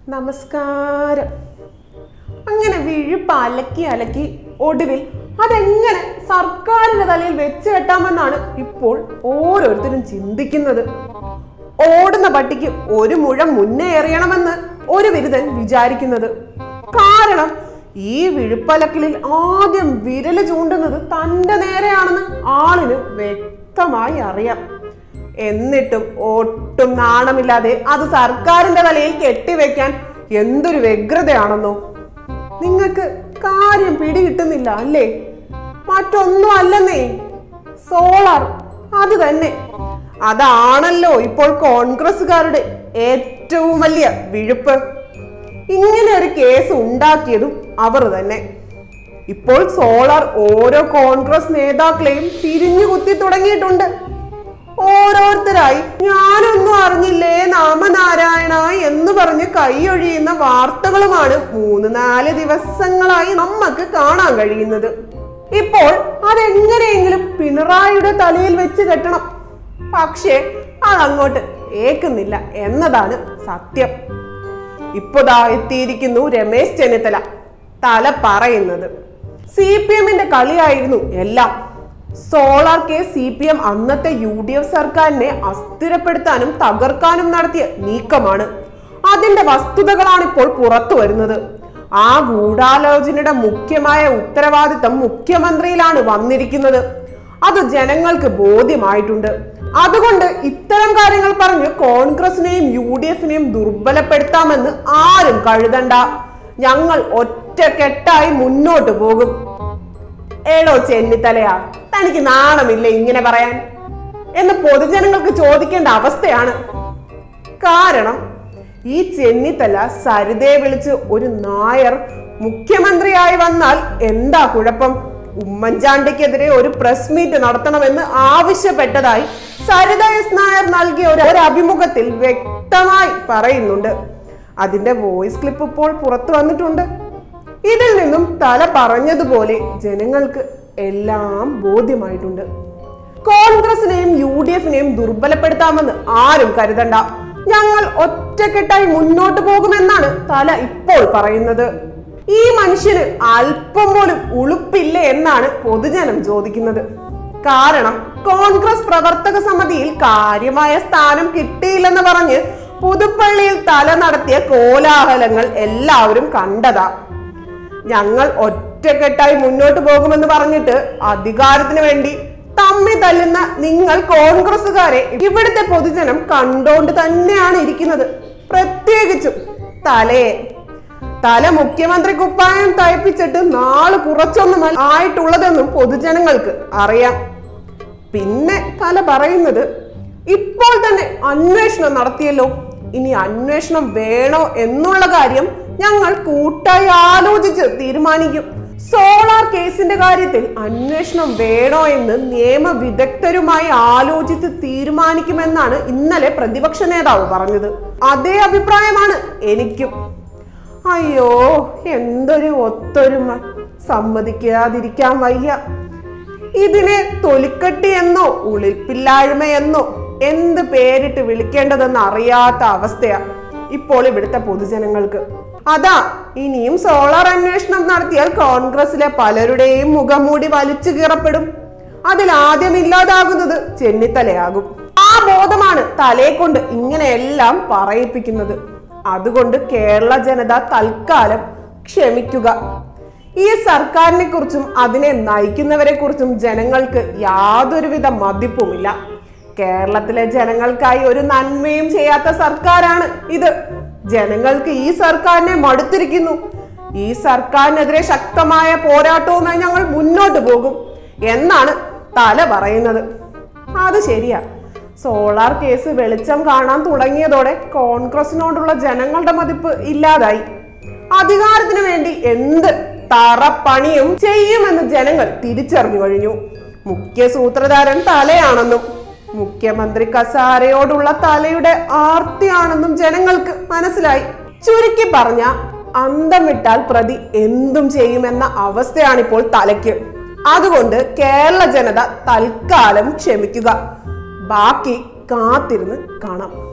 നമസ്കാരം അങ്ങനെ വിഴുപ്പ് അലക്കി അലക്കി ഒടുവിൽ അതെങ്ങനെ സർക്കാരിന്റെ തലയിൽ വെച്ച് കെട്ടാമെന്നാണ് ഇപ്പോൾ ഓരോരുത്തരും ചിന്തിക്കുന്നത് ഓടുന്ന പട്ടിക്ക് ഒരു മുഴം മുന്നേ എറിയണമെന്ന് ഒരു ബിരുദൻ വിചാരിക്കുന്നത് കാരണം ഈ വിഴുപ്പലക്കലിൽ ആദ്യം വിരല് ചൂണ്ടുന്നത് തന്റെ നേരെയാണെന്ന് ആളിന് വ്യക്തമായി അറിയാം എന്നിട്ടും ഒട്ടും നാണമില്ലാതെ അത് സർക്കാരിന്റെ തലയിൽ കെട്ടിവെക്കാൻ എന്തൊരു വ്യഗ്രതയാണെന്നോ നിങ്ങൾക്ക് കാര്യം പിടികിട്ടുന്നില്ല അല്ലേ മറ്റൊന്നും അല്ലെന്നേ സോളാർ അത് തന്നെ അതാണല്ലോ ഇപ്പോൾ കോൺഗ്രസുകാരുടെ ഏറ്റവും വലിയ വിഴുപ്പ് ഇങ്ങനെ ഒരു കേസ് ഉണ്ടാക്കിയതും അവർ തന്നെ ഇപ്പോൾ സോളാർ ഓരോ കോൺഗ്രസ് നേതാക്കളെയും തിരിഞ്ഞു കുത്തി തുടങ്ങിയിട്ടുണ്ട് ഓരോരുത്തരായി ഞാനൊന്നും അറിഞ്ഞില്ലേ നാമനാരായണ എന്ന് പറഞ്ഞ് കൈയൊഴിയുന്ന വാർത്തകളുമാണ് മൂന്ന് നാല് ദിവസങ്ങളായി നമുക്ക് കാണാൻ കഴിയുന്നത് ഇപ്പോൾ അതെങ്ങനെയെങ്കിലും പിണറായിയുടെ തലയിൽ വെച്ച് കെട്ടണം പക്ഷേ അതങ്ങോട്ട് ഏക്കുന്നില്ല എന്നതാണ് സത്യം ഇപ്പോതാ എത്തിയിരിക്കുന്നു രമേശ് ചെന്നിത്തല തല പറയുന്നത് സി പി എമ്മിന്റെ കളിയായിരുന്നു എല്ലാം solar case C P M അന്നത്തെ യു ഡി എഫ് സർക്കാരിനെ അസ്ഥിരപ്പെടുത്താനും തകർക്കാനും നടത്തിയ നീക്കമാണ് അതിന്റെ വസ്തുതകളാണ് ഇപ്പോൾ പുറത്തു വരുന്നത് ആ ഗൂഢാലോചനയുടെ മുഖ്യമായ ഉത്തരവാദിത്തം മുഖ്യമന്ത്രിയിലാണ് വന്നിരിക്കുന്നത് അത് ജനങ്ങൾക്ക് ബോധ്യമായിട്ടുണ്ട് അതുകൊണ്ട് ഇത്തരം കാര്യങ്ങൾ പറഞ്ഞ് കോൺഗ്രസിനെയും യു ഡി എഫിനെയും ദുർബലപ്പെടുത്താമെന്ന് ആരും കഴുതണ്ട ഞങ്ങൾ ഒറ്റക്കെട്ടായി മുന്നോട്ട് പോകും ഏടോ ചെന്നിത്തലയാ തനിക്ക് നാണമില്ല ഇങ്ങനെ പറയാൻ എന്ന് പൊതുജനങ്ങൾക്ക് ചോദിക്കേണ്ട അവസ്ഥയാണ് കാരണം ഈ ചെന്നിത്തല സരിതയെ വിളിച്ച് ഒരു നായർ മുഖ്യമന്ത്രിയായി വന്നാൽ എന്താ കുഴപ്പം ഉമ്മൻചാണ്ടിക്കെതിരെ ഒരു പ്രസ് മീറ്റ് നടത്തണമെന്ന് ആവശ്യപ്പെട്ടതായി സരിത എസ് നായർ നൽകിയ ഒരു ഒരു അഭിമുഖത്തിൽ വ്യക്തമായി പറയുന്നുണ്ട് അതിന്റെ വോയിസ് ക്ലിപ്പ് ഇപ്പോൾ പുറത്തു വന്നിട്ടുണ്ട് ഇതിൽ നിന്നും തല പറഞ്ഞതുപോലെ ജനങ്ങൾക്ക് എല്ലാം ബോധ്യമായിട്ടുണ്ട് കോൺഗ്രസിനെയും യു ഡി എഫിനെയും ദുർബലപ്പെടുത്താമെന്ന് ആരും കരുതണ്ട ഞങ്ങൾ ഒറ്റക്കെട്ടായി മുന്നോട്ട് പോകുമെന്നാണ് തല ഇപ്പോൾ പറയുന്നത് ഈ മനുഷ്യന് അല്പം പോലും ഉളുപ്പില്ലേ എന്നാണ് പൊതുജനം ചോദിക്കുന്നത് കാരണം കോൺഗ്രസ് പ്രവർത്തക സമിതിയിൽ കാര്യമായ സ്ഥാനം കിട്ടിയില്ലെന്ന് പറഞ്ഞ് പുതുപ്പള്ളിയിൽ തല നടത്തിയ കോലാഹലങ്ങൾ എല്ലാവരും കണ്ടതാ ഞങ്ങൾ ഒറ്റക്കെട്ടായി മുന്നോട്ട് പോകുമെന്ന് പറഞ്ഞിട്ട് അധികാരത്തിന് വേണ്ടി തമ്മി തല്ലുന്ന നിങ്ങൾ കോൺഗ്രസുകാരെ ഇവിടുത്തെ പൊതുജനം കണ്ടോണ്ട് തന്നെയാണ് ഇരിക്കുന്നത് പ്രത്യേകിച്ചും തലയെ തല മുഖ്യമന്ത്രി കുപ്പായം തയ്പ്പിച്ചിട്ട് നാള് കുറച്ചൊന്നും ആയിട്ടുള്ളതെന്നും പൊതുജനങ്ങൾക്ക് അറിയാം പിന്നെ തല പറയുന്നത് ഇപ്പോൾ തന്നെ അന്വേഷണം നടത്തിയല്ലോ ഇനി അന്വേഷണം വേണോ എന്നുള്ള കാര്യം ഞങ്ങൾ കൂട്ടായി ആലോചിച്ച് തീരുമാനിക്കും സോളാർ കേസിന്റെ കാര്യത്തിൽ അന്വേഷണം വേണോ എന്ന് നിയമ വിദഗ്ധരുമായി ആലോചിച്ച് തീരുമാനിക്കുമെന്നാണ് ഇന്നലെ പ്രതിപക്ഷ നേതാവ് പറഞ്ഞത് അതേ അഭിപ്രായമാണ് എനിക്കും അയ്യോ എന്തൊരു ഒത്തൊരുമ സമ്മതിക്കാതിരിക്കാൻ വയ്യ ഇതിനെ തൊലിക്കട്ടി എന്നോ ഉളിപ്പില്ലായ്മ എന്നോ എന്ത് പേരിട്ട് വിളിക്കേണ്ടതെന്ന് അറിയാത്ത അവസ്ഥയാ ഇപ്പോൾ ഇവിടുത്തെ പൊതുജനങ്ങൾക്ക് അതാ ഇനിയും സോളാർ അന്വേഷണം നടത്തിയാൽ കോൺഗ്രസിലെ പലരുടെയും മുഖംമൂടി വലിച്ചു കീറപ്പെടും അതിൽ ആദ്യം ഇല്ലാതാകുന്നത് ചെന്നിത്തലയാകും ആ ബോധമാണ് തലയെ കൊണ്ട് ഇങ്ങനെയെല്ലാം പറയിപ്പിക്കുന്നത് അതുകൊണ്ട് കേരള ജനത തൽക്കാലം ക്ഷമിക്കുക ഈ സർക്കാരിനെ കുറിച്ചും അതിനെ നയിക്കുന്നവരെ കുറിച്ചും ജനങ്ങൾക്ക് യാതൊരുവിധ മതിപ്പുമില്ല കേരളത്തിലെ ജനങ്ങൾക്കായി ഒരു നന്മയും ചെയ്യാത്ത സർക്കാരാണ് ഇത് ജനങ്ങൾക്ക് ഈ സർക്കാരിനെ മടുത്തിരിക്കുന്നു ഈ സർക്കാരിനെതിരെ ശക്തമായ പോരാട്ടവുമായി ഞങ്ങൾ മുന്നോട്ട് പോകും എന്നാണ് തല പറയുന്നത് അത് ശരിയാ സോളാർ കേസ് വെളിച്ചം കാണാൻ തുടങ്ങിയതോടെ കോൺഗ്രസിനോടുള്ള ജനങ്ങളുടെ മതിപ്പ് ഇല്ലാതായി അധികാരത്തിന് വേണ്ടി എന്ത് തറപ്പണിയും ചെയ്യുമെന്ന് ജനങ്ങൾ തിരിച്ചറിഞ്ഞു കഴിഞ്ഞു മുഖ്യ സൂത്രധാരൻ തലയാണെന്നും മുഖ്യമന്ത്രി കസാരയോടുള്ള തലയുടെ ആർത്തിയാണെന്നും ജനങ്ങൾക്ക് മനസ്സിലായി ചുരുക്കി പറഞ്ഞ അന്തം വിട്ടാൽ പ്രതി എന്തും ചെയ്യുമെന്ന അവസ്ഥയാണിപ്പോൾ തലയ്ക്ക് അതുകൊണ്ട് കേരള ജനത തൽക്കാലം ക്ഷമിക്കുക ബാക്കി കാത്തിരുന്ന് കാണാം